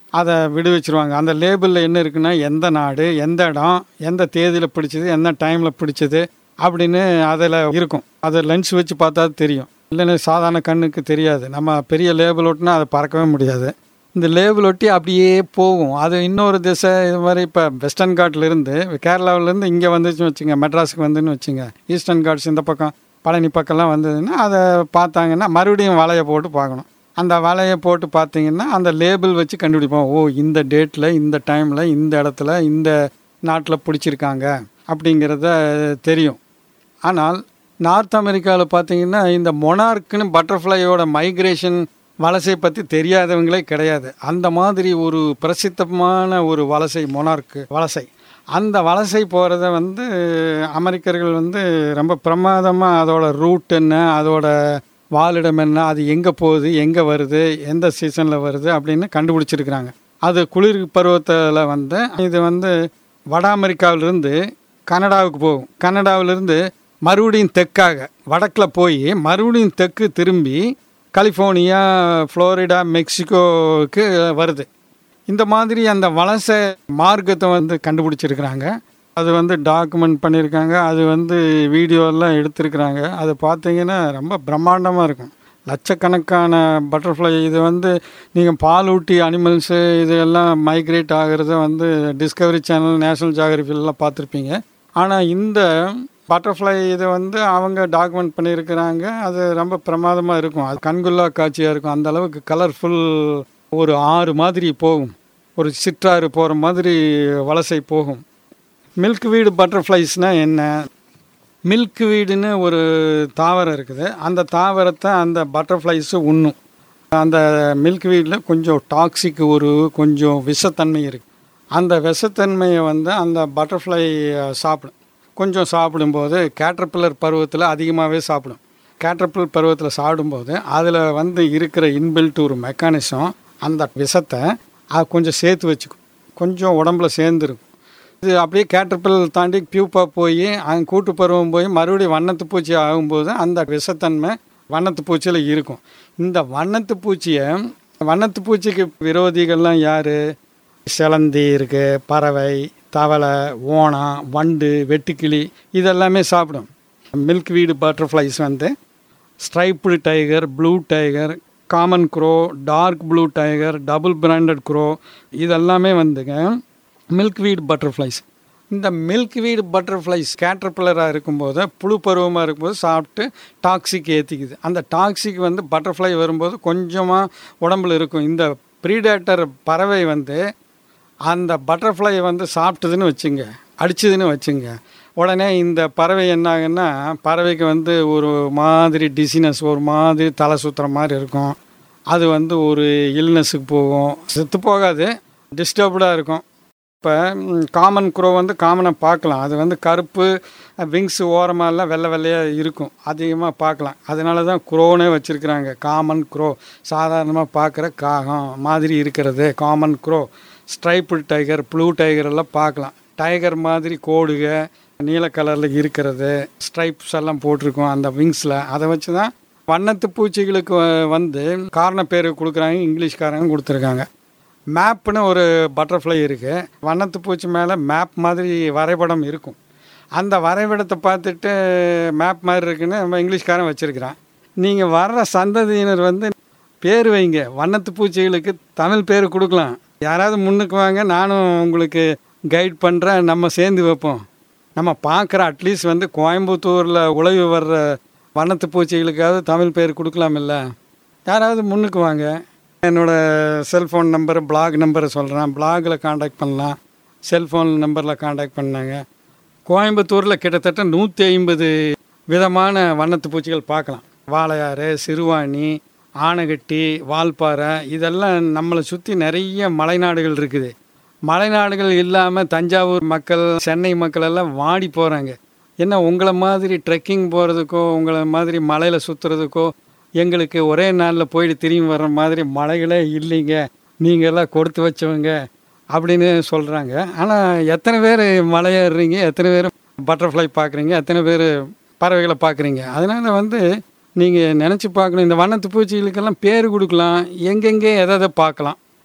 S3: அதை விடுவிச்சிருவாங்க அந்த லேபிளில் என்ன இருக்குன்னா எந்த நாடு எந்த இடம் எந்த தேதியில் பிடிச்சது எந்த டைமில் பிடிச்சது அப்படின்னு அதில் இருக்கும் அதை லென்ஸ் வச்சு பார்த்தா தெரியும் இல்லைன்னா சாதாரண கண்ணுக்கு தெரியாது நம்ம பெரிய லேபிள் ஒட்டினா அதை பறக்கவே முடியாது இந்த லேபிள் ஒட்டி அப்படியே போகும் அது இன்னொரு திசை இது மாதிரி இப்போ வெஸ்டர்ன் காட்லேருந்து கேரளாவிலேருந்து இங்கே வந்துச்சுன்னு வச்சுங்க மெட்ராஸுக்கு வந்துன்னு வச்சுங்க ஈஸ்டர்ன் காட்ஸ் இந்த பக்கம் பழனி பக்கம்லாம் வந்ததுன்னா அதை பார்த்தாங்கன்னா மறுபடியும் வலையை போட்டு பார்க்கணும் அந்த வலையை போட்டு பார்த்தீங்கன்னா அந்த லேபிள் வச்சு கண்டுபிடிப்போம் ஓ இந்த டேட்டில் இந்த டைமில் இந்த இடத்துல இந்த நாட்டில் பிடிச்சிருக்காங்க அப்படிங்கிறத தெரியும் ஆனால் நார்த் அமெரிக்காவில் பார்த்தீங்கன்னா இந்த மொனார்க்குன்னு பட்டர்ஃப்ளையோட மைக்ரேஷன் வலசை பற்றி தெரியாதவங்களே கிடையாது அந்த மாதிரி ஒரு பிரசித்தமான ஒரு வலசை மொனார்க்கு வலசை அந்த வலசை போகிறத வந்து அமெரிக்கர்கள் வந்து ரொம்ப பிரமாதமாக அதோட ரூட் என்ன அதோட வாழிடம் என்ன அது எங்கே போகுது எங்கே வருது எந்த சீசனில் வருது அப்படின்னு கண்டுபிடிச்சிருக்கிறாங்க அது குளிர் பருவத்தில் வந்து இது வந்து வட அமெரிக்காவிலிருந்து கனடாவுக்கு போகும் கனடாவிலிருந்து மறுபடியும் தெற்காக வடக்கில் போய் மறுபடியும் தெற்கு திரும்பி கலிஃபோர்னியா ஃப்ளோரிடா மெக்சிகோவுக்கு வருது இந்த மாதிரி அந்த வலசை மார்க்கத்தை வந்து கண்டுபிடிச்சிருக்கிறாங்க அது வந்து டாக்குமெண்ட் பண்ணியிருக்காங்க அது வந்து வீடியோலாம் எடுத்திருக்கிறாங்க அது பார்த்தீங்கன்னா ரொம்ப பிரம்மாண்டமாக இருக்கும் லட்சக்கணக்கான பட்டர்ஃப்ளை இது வந்து நீங்கள் பாலூட்டி அனிமல்ஸு இதெல்லாம் மைக்ரேட் ஆகிறத வந்து டிஸ்கவரி சேனல் நேஷனல் ஜியாகிரபிலாம் பார்த்துருப்பீங்க ஆனால் இந்த பட்டர்ஃப்ளை இதை வந்து அவங்க டாக்குமெண்ட் பண்ணியிருக்கிறாங்க அது ரொம்ப பிரமாதமாக இருக்கும் அது கண்குள்ளா காட்சியாக இருக்கும் அந்த அளவுக்கு கலர்ஃபுல் ஒரு ஆறு மாதிரி போகும் ஒரு சிற்றாறு போகிற மாதிரி வலசை போகும் மில்க் வீடு பட்டர்ஃப்ளைஸ்னால் என்ன மில்க் வீடுன்னு ஒரு தாவரம் இருக்குது அந்த தாவரத்தை அந்த பட்டர்ஃப்ளைஸு உண்ணும் அந்த மில்க் வீடில் கொஞ்சம் டாக்ஸிக் ஒரு கொஞ்சம் விஷத்தன்மை இருக்குது அந்த விஷத்தன்மையை வந்து அந்த பட்டர்ஃப்ளை சாப்பிடும் கொஞ்சம் சாப்பிடும்போது கேட்டர்பில்லர் பருவத்தில் அதிகமாகவே சாப்பிடும் கேட்டர்பில்லர் பருவத்தில் சாப்பிடும்போது அதில் வந்து இருக்கிற இன்பில்ட் ஒரு மெக்கானிசம் அந்த விஷத்தை அது கொஞ்சம் சேர்த்து வச்சுக்கும் கொஞ்சம் உடம்புல சேர்ந்துருக்கும் இது அப்படியே கேட்டர்பில்லர் தாண்டி பியூப்பா போய் அங்கே கூட்டு பருவம் போய் மறுபடியும் வண்ணத்து பூச்சி ஆகும்போது அந்த விஷத்தன்மை வண்ணத்து பூச்சியில் இருக்கும் இந்த வண்ணத்து பூச்சியை வண்ணத்து பூச்சிக்கு விரோதிகள்லாம் யார் சிலந்தி இருக்குது பறவை தவளை ஓணம் வண்டு வெட்டுக்கிளி இதெல்லாமே சாப்பிடும் மில்க் வீடு பட்டர்ஃப்ளைஸ் வந்து striped tiger blue tiger common crow dark blue tiger double branded crow இதெல்லாமே வந்துங்க மில்க் வீட் பட்டர்ஃப்ளைஸ் இந்த மில்க் வீடு பட்டர்ஃப்ளைஸ் கேட்டர்பில்லராக இருக்கும்போது புழு பருவமாக இருக்கும்போது சாப்பிட்டு டாக்ஸிக் ஏற்றிக்குது அந்த டாக்ஸிக் வந்து பட்டர்ஃப்ளை வரும்போது கொஞ்சமாக உடம்புல இருக்கும் இந்த ப்ரீடேட்டர் பறவை வந்து அந்த பட்டர்ஃப்ளை வந்து சாப்பிட்டதுன்னு வச்சுங்க அடிச்சதுன்னு வச்சுங்க உடனே இந்த பறவை என்னாகுன்னா பறவைக்கு வந்து ஒரு மாதிரி டிசினஸ் ஒரு மாதிரி தலை சுற்றுற மாதிரி இருக்கும் அது வந்து ஒரு இல்னஸுக்கு போகும் செத்து போகாது டிஸ்டர்ப்டாக இருக்கும் இப்போ காமன் குரோ வந்து காமனை பார்க்கலாம் அது வந்து கருப்பு விங்ஸ் ஓரமாலாம் வெள்ளை வெள்ளையாக இருக்கும் அதிகமாக பார்க்கலாம் அதனால தான் குரோனே வச்சுருக்குறாங்க காமன் குரோ சாதாரணமாக பார்க்குற காகம் மாதிரி இருக்கிறது common crow striped tiger blue tiger எல்லாம் பார்க்கலாம் டைகர் மாதிரி கோடுக நீல கலரில் இருக்கிறது ஸ்ட்ரைப்ஸ் எல்லாம் போட்டிருக்கோம் அந்த விங்ஸில் அதை வச்சு தான் வண்ணத்து பூச்சிகளுக்கு வந்து காரண பேர் கொடுக்குறாங்க இங்கிலீஷ்காரங்க கொடுத்துருக்காங்க மேப்னு ஒரு பட்டர்ஃப்ளை இருக்குது வண்ணத்து பூச்சி மேலே மேப் மாதிரி வரைபடம் இருக்கும் அந்த வரைபடத்தை பார்த்துட்டு மேப் மாதிரி இருக்குன்னு நம்ம இங்கிலீஷ்காரன் வச்சுருக்கிறான் நீங்கள் வர்ற சந்ததியினர் வந்து பேர் வைங்க வண்ணத்து பூச்சிகளுக்கு தமிழ் பேர் கொடுக்கலாம் யாராவது முன்னுக்கு வாங்க நானும் உங்களுக்கு கைட் பண்ணுறேன் நம்ம சேர்ந்து வைப்போம் நம்ம பார்க்குற அட்லீஸ்ட் வந்து கோயம்புத்தூரில் உழவு வர்ற வண்ணத்து பூச்சிகளுக்காவது தமிழ் பேர் கொடுக்கலாமில்ல யாராவது முன்னுக்கு வாங்க என்னோடய செல்ஃபோன் நம்பர் பிளாக் நம்பரை சொல்கிறேன் பிளாகில் காண்டாக்ட் பண்ணலாம் செல்ஃபோன் நம்பரில் காண்டாக்ட் பண்ணாங்க கோயம்புத்தூரில் கிட்டத்தட்ட நூற்றி ஐம்பது விதமான வண்ணத்து பூச்சிகள் பார்க்கலாம் வாழையாறு சிறுவாணி ஆனைகட்டி வால்பாறை இதெல்லாம் நம்மளை சுற்றி நிறைய மலைநாடுகள் இருக்குது மலைநாடுகள் இல்லாமல் தஞ்சாவூர் மக்கள் சென்னை மக்கள் எல்லாம் வாடி போகிறாங்க என்ன உங்களை மாதிரி ட்ரெக்கிங் போகிறதுக்கோ உங்களை மாதிரி மலையில் சுற்றுறதுக்கோ எங்களுக்கு ஒரே நாளில் போயிட்டு திரும்பி வர்ற மாதிரி மலைகளே இல்லைங்க நீங்கள் எல்லாம் கொடுத்து வச்சவங்க அப்படின்னு சொல்கிறாங்க ஆனால் எத்தனை பேர் மலையேறுறீங்க எத்தனை பேர் பட்டர்ஃப்ளை பார்க்குறீங்க எத்தனை பேர் பறவைகளை பார்க்குறீங்க அதனால் வந்து நீங்கள் நினச்சி பார்க்கணும் இந்த வண்ணத்து பூச்சிகளுக்கெல்லாம் பேர் கொடுக்கலாம் எங்கெங்கே எதை எதை பார்க்கலாம்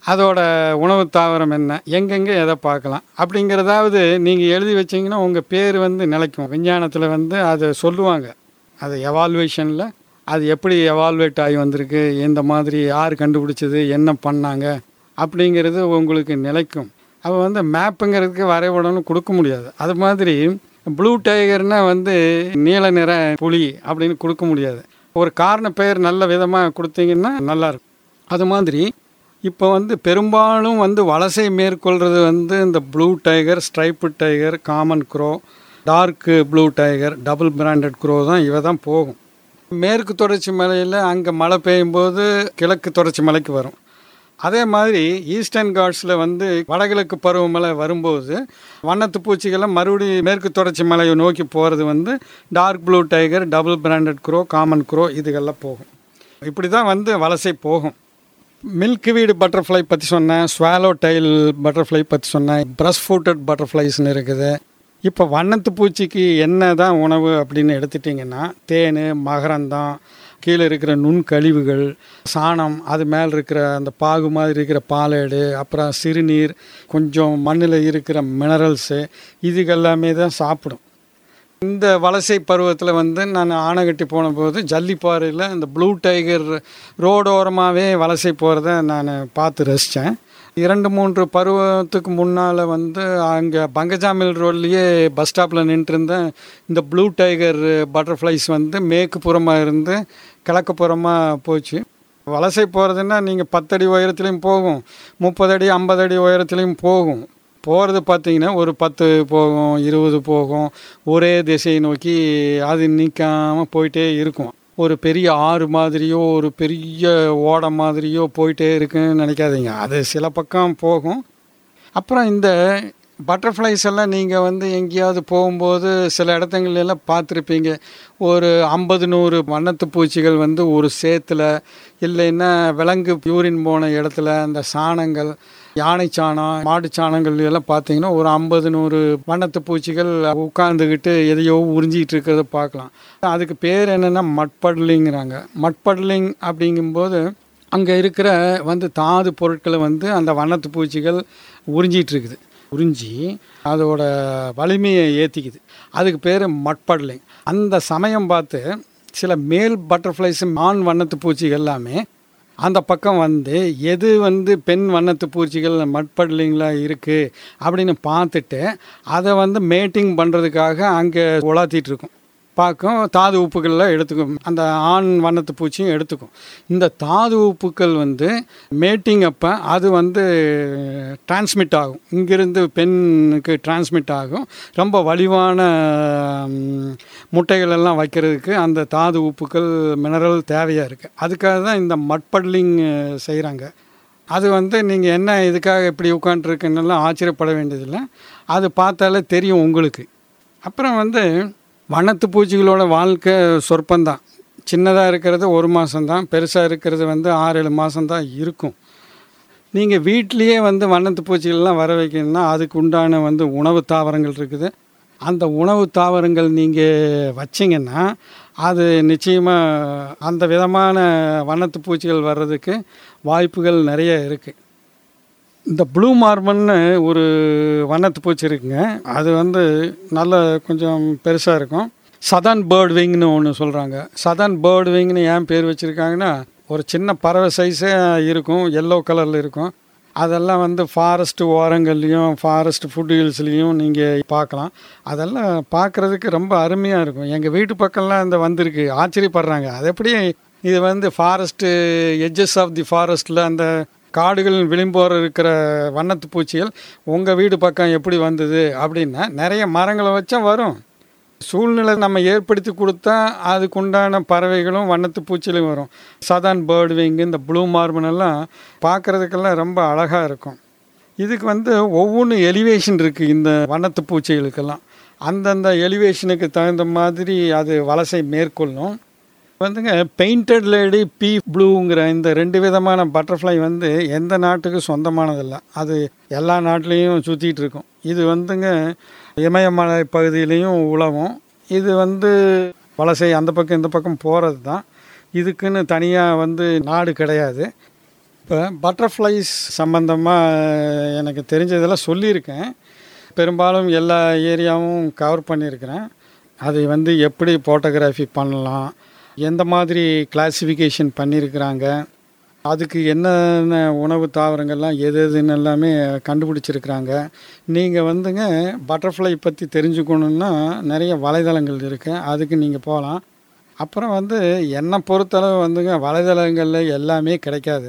S3: அதோட உணவு தாவரம் என்ன எங்கெங்கே எதை பார்க்கலாம் அப்படிங்கிறதாவது நீங்கள் எழுதி வச்சீங்கன்னா உங்கள் பேர் வந்து நிலைக்கும் விஞ்ஞானத்தில் வந்து அதை சொல்லுவாங்க அது எவால்வேஷனில் அது எப்படி எவால்வேட் ஆகி வந்திருக்கு எந்த மாதிரி யார் கண்டுபிடிச்சது என்ன பண்ணாங்க அப்படிங்கிறது உங்களுக்கு நிலைக்கும் அவள் வந்து மேப்புங்கிறதுக்கு வரைபடம்னு கொடுக்க முடியாது அது மாதிரி ப்ளூ டைகர்னா வந்து நீல நிற புலி அப்படின்னு கொடுக்க முடியாது ஒரு காரண பெயர் நல்ல விதமாக கொடுத்தீங்கன்னா நல்லாயிருக்கும் அது மாதிரி இப்போ வந்து பெரும்பாலும் வந்து வலசை மேற்கொள்கிறது வந்து இந்த blue tiger striped tiger common crow dark blue tiger double branded crow தான் இவ தான் போகும் மேற்கு தொடர்ச்சி மலையில் அங்கே மழை பெய்யும் போது கிழக்கு தொடர்ச்சி மலைக்கு வரும் அதே மாதிரி ஈஸ்டர்ன் காட்ஸில் வந்து வடகிழக்கு பருவமழை வரும்போது வண்ணத்து பூச்சிகளை மறுபடியும் மேற்கு தொடர்ச்சி மலையை நோக்கி போகிறது வந்து dark blue tiger double branded crow common crow இதுகெல்லாம் போகும் இப்படி தான் வந்து வலசை போகும் மில்க் வீடு பட்டர்ஃப்ளை பற்றி சொன்னேன் ஸ்வாலோ டைல் பட்டர்ஃப்ளை பற்றி சொன்னேன் ப்ரஷ் ஃபூட்டட் பட்டர்ஃப்ளைஸ்னு இருக்குது இப்போ வண்ணத்து பூச்சிக்கு என்ன தான் உணவு அப்படின்னு எடுத்துட்டிங்கன்னா தேன் மகரந்தம் கீழே இருக்கிற நுண்கழிவுகள் சாணம் அது மேலே இருக்கிற அந்த பாகு மாதிரி இருக்கிற பாலேடு அப்புறம் சிறுநீர் கொஞ்சம் மண்ணில் இருக்கிற மினரல்ஸு இதுகெல்லாமே தான் சாப்பிடும் இந்த வலசை பருவத்தில் வந்து நான் ஆனைகட்டி போன போது ஜல்லிப்பாறையில் இந்த ப்ளூ டைகர் ரோடோரமாகவே வலசை போகிறத நான் பார்த்து ரசித்தேன் இரண்டு மூன்று பருவத்துக்கு முன்னால் வந்து அங்கே பங்கஜாமில் ரோட்லேயே பஸ் ஸ்டாப்பில் நின்றுருந்தேன் இந்த ப்ளூ டைகர் பட்டர்ஃப்ளைஸ் வந்து மேற்கு புறமாக இருந்து கிழக்கு புறமாக போச்சு வலசை போகிறதுன்னா நீங்கள் பத்தடி உயரத்துலேயும் போகும் முப்பது அடி ஐம்பது அடி உயரத்துலேயும் போகும் போகிறது பார்த்தீங்கன்னா ஒரு பத்து போகும் இருபது போகும் ஒரே திசையை நோக்கி அது நிற்காமல் போயிட்டே இருக்கும் ஒரு பெரிய ஆறு மாதிரியோ ஒரு பெரிய ஓடை மாதிரியோ போயிட்டே இருக்குன்னு நினைக்காதீங்க அது சில பக்கம் போகும் அப்புறம் இந்த பட்டர்ஃப்ளைஸ் எல்லாம் நீங்கள் வந்து எங்கேயாவது போகும்போது சில இடத்துங்கள்ல எல்லாம் பார்த்துருப்பீங்க ஒரு ஐம்பது நூறு வண்ணத்து பூச்சிகள் வந்து ஒரு சேத்துல இல்லைன்னா விலங்கு யூரின் போன இடத்துல அந்த சாணங்கள் யானை சாணம் மாடு சாணங்கள் எல்லாம் பார்த்தீங்கன்னா ஒரு ஐம்பது நூறு வண்ணத்து பூச்சிகள் உட்காந்துக்கிட்டு எதையோ உறிஞ்சிக்கிட்டு இருக்கிறத பார்க்கலாம் அதுக்கு பேர் என்னென்னா மட்பட்லிங்கிறாங்க மட்பட்லிங் அப்படிங்கும்போது அங்கே இருக்கிற வந்து தாது பொருட்களை வந்து அந்த வண்ணத்து பூச்சிகள் உறிஞ்சிட்டு இருக்குது உறிஞ்சி அதோட வலிமையை ஏற்றிக்குது அதுக்கு பேர் மட்பட்லிங் அந்த சமயம் பார்த்து சில மேல் பட்டர்ஃப்ளைஸ் ஆண் வண்ணத்து பூச்சிகள் எல்லாமே அந்த பக்கம் வந்து எது வந்து பெண் வண்ணத்து பூச்சிகள் மட்பட்லிங்கில் இருக்குது அப்படின்னு பார்த்துட்டு அதை வந்து மேட்டிங் பண்ணுறதுக்காக அங்கே உலாத்திட்டு இருக்கும் பார்க்கும் தாது உப்புகளில் எடுத்துக்கும் அந்த ஆண் வண்ணத்து பூச்சியும் எடுத்துக்கும் இந்த தாது உப்புக்கள் வந்து மேட்டிங் அப்போ அது வந்து டிரான்ஸ்மிட் ஆகும் இங்கிருந்து பெண்ணுக்கு டிரான்ஸ்மிட் ஆகும் ரொம்ப வலிவான ம், முட்டைகள் எல்லாம் வைக்கிறதுக்கு அந்த தாது உப்புக்கள் மினரல் தேவையாக இருக்குது அதுக்காக தான் இந்த மட்பட்லிங் செய்கிறாங்க அது வந்து நீங்கள் என்ன இதுக்காக இப்படி உட்காண்ட்ருக்குன்னெல்லாம் ஆச்சரியப்பட வேண்டியதில்லை அது பார்த்தாலே தெரியும் உங்களுக்கு அப்புறம் வந்து வண்ணத்து பூச்சிகளோட வாழ்க்கை சொற்பந்தான் சின்னதாக இருக்கிறது ஒரு மாதம்தான் பெருசாக இருக்கிறது வந்து ஆறு ஏழு மாதம்தான் இருக்கும் நீங்கள் வீட்லேயே வந்து வண்ணத்து பூச்சிகள்லாம் வர வைக்கணும்னா அதுக்கு உண்டான வந்து உணவு தாவரங்கள் இருக்குது அந்த உணவு தாவரங்கள் நீங்கள் வச்சிங்கன்னா அது நிச்சயமாக அந்த விதமான வண்ணத்து பூச்சிகள் வர்றதுக்கு வாய்ப்புகள் நிறைய இருக்குது இந்த ப்ளூ மார்பன்னு ஒரு வண்ணத்து பூச்சி இருக்குங்க அது வந்து நல்ல கொஞ்சம் பெருசாக இருக்கும் சதன் பேர்ட் விங்னு ஒன்று சொல்கிறாங்க சதன் பேர்ட் விங்னு ஏன் பேர் வச்சுருக்காங்கன்னா ஒரு சின்ன பறவை சைஸே இருக்கும் எல்லோ கலரில் இருக்கும் அதெல்லாம் வந்து ஃபாரஸ்ட் ஓரங்கள்லேயும் ஃபாரஸ்ட் ஃபுட் ஹில்ஸ்லேயும் நீங்கள் பார்க்கலாம் அதெல்லாம் பார்க்குறதுக்கு ரொம்ப அருமையாக இருக்கும் எங்கள் வீட்டு பக்கம்லாம் இந்த வந்திருக்கு ஆச்சரியப்படுறாங்க அது எப்படி இது வந்து ஃபாரஸ்ட்டு எட்ஜஸ் ஆஃப் தி ஃபாரஸ்ட்டில் அந்த காடுகளின் விளிம்போரம் இருக்கிற வண்ணத்து பூச்சிகள் உங்கள் வீடு பக்கம் எப்படி வந்தது அப்படின்னா நிறைய மரங்களை வச்சா வரும் சூழ்நிலை நம்ம ஏற்படுத்தி கொடுத்தா அதுக்குண்டான பறவைகளும் வண்ணத்து பூச்சிகளும் வரும் சதான் பேர்டு விங் இந்த ப்ளூ மார்பன் எல்லாம் பார்க்குறதுக்கெல்லாம் ரொம்ப அழகாக இருக்கும் இதுக்கு வந்து ஒவ்வொன்றும் எலிவேஷன் இருக்குது இந்த வண்ணத்து பூச்சிகளுக்கெல்லாம் அந்தந்த எலிவேஷனுக்கு தகுந்த மாதிரி அது வலசை மேற்கொள்ளும் வந்துங்க பெயிண்டட் லேடி பீ ப்ளூங்கிற இந்த ரெண்டு விதமான பட்டர்ஃப்ளை வந்து எந்த நாட்டுக்கு சொந்தமானதில்லை அது எல்லா நாட்டிலையும் சுற்றிட்டு இருக்கும் இது வந்துங்க இமயமலை பகுதியிலையும் உழவும் இது வந்து வலசை அந்த பக்கம் இந்த பக்கம் போகிறது தான் இதுக்குன்னு தனியாக வந்து நாடு கிடையாது இப்போ பட்டர்ஃப்ளைஸ் சம்மந்தமாக எனக்கு தெரிஞ்சதெல்லாம் சொல்லியிருக்கேன் பெரும்பாலும் எல்லா ஏரியாவும் கவர் பண்ணியிருக்கிறேன் அதை வந்து எப்படி ஃபோட்டோகிராஃபி பண்ணலாம் எந்த மாதிரி கிளாசிஃபிகேஷன் பண்ணியிருக்கிறாங்க அதுக்கு என்னென்ன உணவு தாவரங்கள்லாம் எது எதுன்னு எல்லாமே கண்டுபிடிச்சிருக்கிறாங்க நீங்கள் வந்துங்க பட்டர்ஃப்ளை பற்றி தெரிஞ்சுக்கணுன்னா நிறைய வலைதளங்கள் இருக்குது அதுக்கு நீங்கள் போகலாம் அப்புறம் வந்து என்னை பொறுத்தளவு வந்துங்க வலைதளங்களில் எல்லாமே கிடைக்காது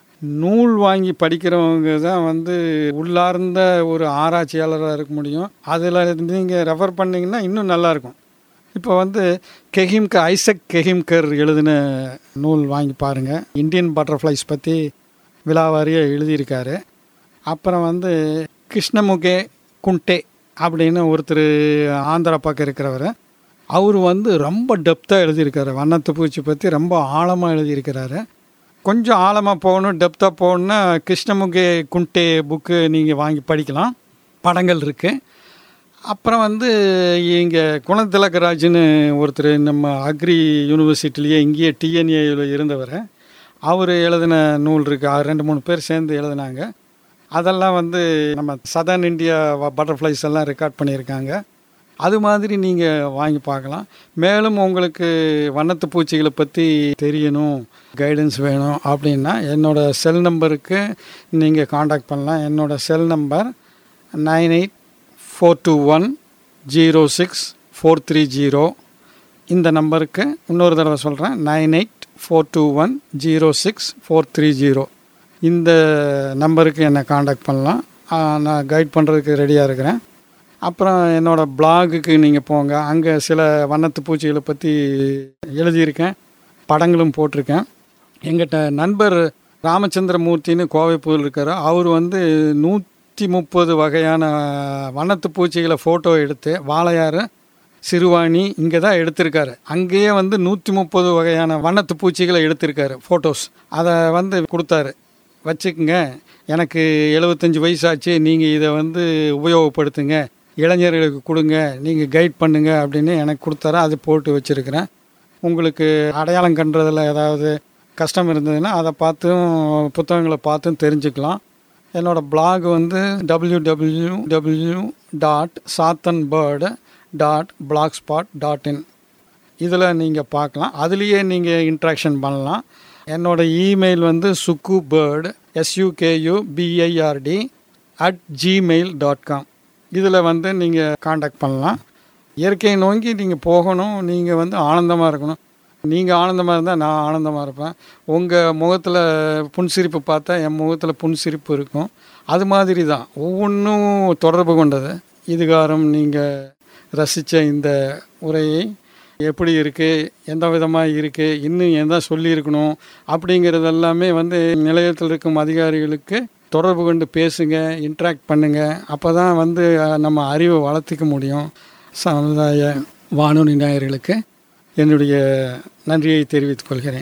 S3: நூல் வாங்கி படிக்கிறவங்க தான் வந்து உள்ளார்ந்த ஒரு ஆராய்ச்சியாளராக இருக்க முடியும் அதில் நீங்கள் ரெஃபர் பண்ணிங்கன்னா இன்னும் நல்லாயிருக்கும் இப்போ வந்து கெஹிம்க ஐசக் கெஹிம்கர் எழுதின நூல் வாங்கி பாருங்கள் இந்தியன் பட்டர்ஃப்ளைஸ் பற்றி விழாவாரியாக எழுதியிருக்காரு அப்புறம் வந்து கிருஷ்ணமுகே குண்டே அப்படின்னு ஒருத்தர் ஆந்திரா பக்கம் இருக்கிறவர் அவர் வந்து ரொம்ப டெப்த்தாக எழுதியிருக்காரு வண்ணத்து பூச்சி பற்றி ரொம்ப ஆழமாக எழுதியிருக்கிறாரு கொஞ்சம் ஆழமாக போகணும் டெப்த்தாக போகணுன்னா கிருஷ்ணமுகே குண்டே புக்கு நீங்கள் வாங்கி படிக்கலாம் படங்கள் இருக்குது அப்புறம் வந்து இங்கே குணத்திலக்கராஜ்னு ஒருத்தர் நம்ம அக்ரி யூனிவர்சிட்டிலேயே இங்கேயே டிஎன்ஏயில் இருந்தவர் அவர் எழுதின நூல் இருக்குது ரெண்டு மூணு பேர் சேர்ந்து எழுதினாங்க அதெல்லாம் வந்து நம்ம சதர்ன் இந்தியா பட்டர்ஃப்ளைஸ் எல்லாம் ரெக்கார்ட் பண்ணியிருக்காங்க அது மாதிரி நீங்கள் வாங்கி பார்க்கலாம் மேலும் உங்களுக்கு வண்ணத்து பூச்சிகளை பற்றி தெரியணும் கைடன்ஸ் வேணும் அப்படின்னா என்னோடய செல் நம்பருக்கு நீங்கள் காண்டாக்ட் பண்ணலாம் என்னோடய cell number nine eight four two one zero six four three zero இந்த நம்பருக்கு இன்னொரு தடவை சொல்கிறேன் nine eight four two one zero six four three zero இந்த நம்பருக்கு என்னை காண்டாக்ட் பண்ணலாம் ஆ, நான் கைட் பண்ணுறதுக்கு ரெடியாக இருக்கிறேன் அப்புறம் என்னோடய பிளாகுக்கு நீங்கள் போங்க அங்கே சில வண்ணத்து பூச்சிகளை பற்றி எழுதியிருக்கேன் படங்களும் போட்டிருக்கேன் எங்கிட்ட நண்பர் ராமச்சந்திரமூர்த்தின்னு கோவைப்பூர் இருக்கார் அவர் வந்து நூற்றி முப்பது வகையான வண்ணத்து பூச்சிகளை ஃபோட்டோ எடுத்து வாழையாறு சிறுவாணி இங்கே தான் எடுத்திருக்காரு அங்கேயே வந்து நூற்றி முப்பது வகையான வண்ணத்து பூச்சிகளை எடுத்திருக்காரு ஃபோட்டோஸ் அதை வந்து கொடுத்தாரு வச்சுக்குங்க எனக்கு எழுபத்தஞ்சி வயசாச்சு நீங்கள் இதை வந்து உபயோகப்படுத்துங்க இளைஞர்களுக்கு கொடுங்க நீங்கள் கைட் பண்ணுங்க அப்படின்னு எனக்கு கொடுத்தாரு அது போட்டு வச்சுருக்கிறேன் உங்களுக்கு அடையாளம் கண்டுறதுல ஏதாவது கஷ்டம் இருந்ததுன்னா அதை பார்த்தும் புத்தகங்களை பார்த்தும் தெரிஞ்சுக்கலாம் என்னோடய blog வந்து W W W dot southern bird dot blogspot dot in இதில் நீங்கள் பார்க்கலாம் அதுலேயே நீங்கள் இன்ட்ராக்ஷன் பண்ணலாம் என்னோட இமெயில் வந்து சுக்கு bird S U K U B I R D at Gmail dot com இதில் வந்து நீங்கள் காண்டாக்ட் பண்ணலாம் இயற்கையை நோக்கி நீங்கள் போகணும் நீங்கள் வந்து ஆனந்தமாக இருக்கணும் நீங்கள் ஆனந்தமாக இருந்தால் நான் ஆனந்தமாக இருப்பேன் உங்கள் முகத்தில் புன்சிரிப்பு பார்த்தா என் முகத்தில் புன்சிரிப்பு இருக்கும் அது மாதிரி தான் ஒவ்வொன்றும் தொடர்பு கொண்டது இதுகாரம் நீங்கள் ரசித்த இந்த உரையை எப்படி இருக்குது எந்த விதமாக இருக்குது இன்னும் எந்த சொல்லியிருக்கணும் அப்படிங்கிறது எல்லாமே வந்து நிலையத்தில் இருக்கும் அதிகாரிகளுக்கு தொடர்பு கொண்டு பேசுங்க இன்ட்ராக்ட் பண்ணுங்க அப்போ தான் வந்து அஹ், நம்ம அறிவை வளர்த்திக்க முடியும் சமுதாய வானொலி நேயர்களுக்கு என்னுடைய நன்றியை தெரிவித்துக் கொள்கிறேன்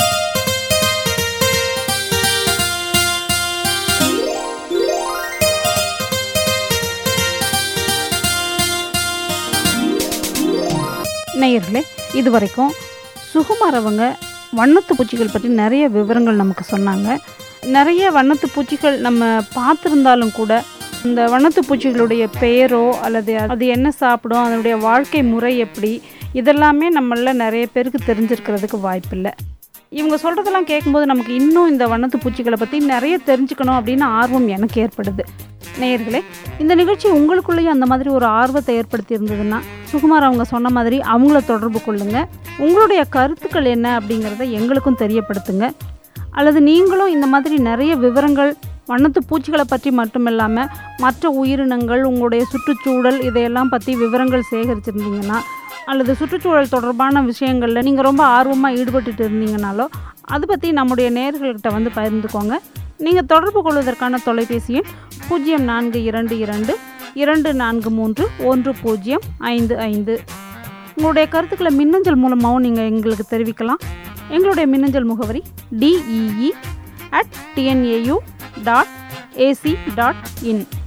S2: நேயர்களே இதுவரைக்கும் சுகுமார் அவங்க வண்ணத்து பூச்சிகள் பற்றி நிறைய விவரங்கள் நமக்கு சொன்னாங்க நிறைய வண்ணத்து பூச்சிகள் நம்ம பார்த்துருந்தாலும் கூட இந்த வண்ணத்து பூச்சிகளுடைய பெயரோ அல்லது அது என்ன சாப்பிடும் அதனுடைய வாழ்க்கை முறை எப்படி இதெல்லாமே நம்மள நிறைய பேருக்கு தெரிஞ்சிருக்கிறதுக்கு வாய்ப்பில்லை இவங்க சொல்கிறதெல்லாம் கேட்கும்போது நமக்கு இன்னும் இந்த வண்ணத்து பூச்சிகளை பற்றி நிறைய தெரிஞ்சுக்கணும் அப்படின்னு ஆர்வம் எனக்கு ஏற்படுது நேயர்களே இந்த நிகழ்ச்சி உங்களுக்குள்ளேயும் அந்த மாதிரி ஒரு ஆர்வத்தை ஏற்படுத்தி இருந்ததுன்னா சுகுமார் அவங்க சொன்ன மாதிரி அவங்கள தொடர்பு கொள்ளுங்க உங்களுடைய கருத்துக்கள் என்ன அப்படிங்கிறத எங்களுக்கும் தெரியப்படுத்துங்க அல்லது நீங்களும் இந்த மாதிரி நிறைய விவரங்கள் வண்ணத்து பூச்சிகளை பற்றி மட்டும் இல்லாமல் மற்ற உயிரினங்கள் உங்களுடைய சுற்றுச்சூழல் இதையெல்லாம் பற்றி விவரங்கள் சேகரிச்சிருந்தீங்கன்னா அல்லது சுற்றுச்சூழல் தொடர்பான விஷயங்களில் நீங்கள் ரொம்ப ஆர்வமாக ஈடுபட்டுட்டு இருந்தீங்கனாலோ அது பற்றி நம்முடைய நேயர்கள்கிட்ட வந்து பகிர்ந்துக்கோங்க நீங்கள் தொடர்பு கொள்வதற்கான தொலைபேசி எண் பூஜ்ஜியம் நான்கு இரண்டு இரண்டு இரண்டு நான்கு மூன்று ஒன்று பூஜ்ஜியம் ஐந்து ஐந்து உங்களுடைய கருத்துக்களை மின்னஞ்சல் மூலமாகவும் நீங்கள் எங்களுக்கு தெரிவிக்கலாம் எங்களுடைய மின்னஞ்சல் முகவரி D E E at T N A U dot A C dot in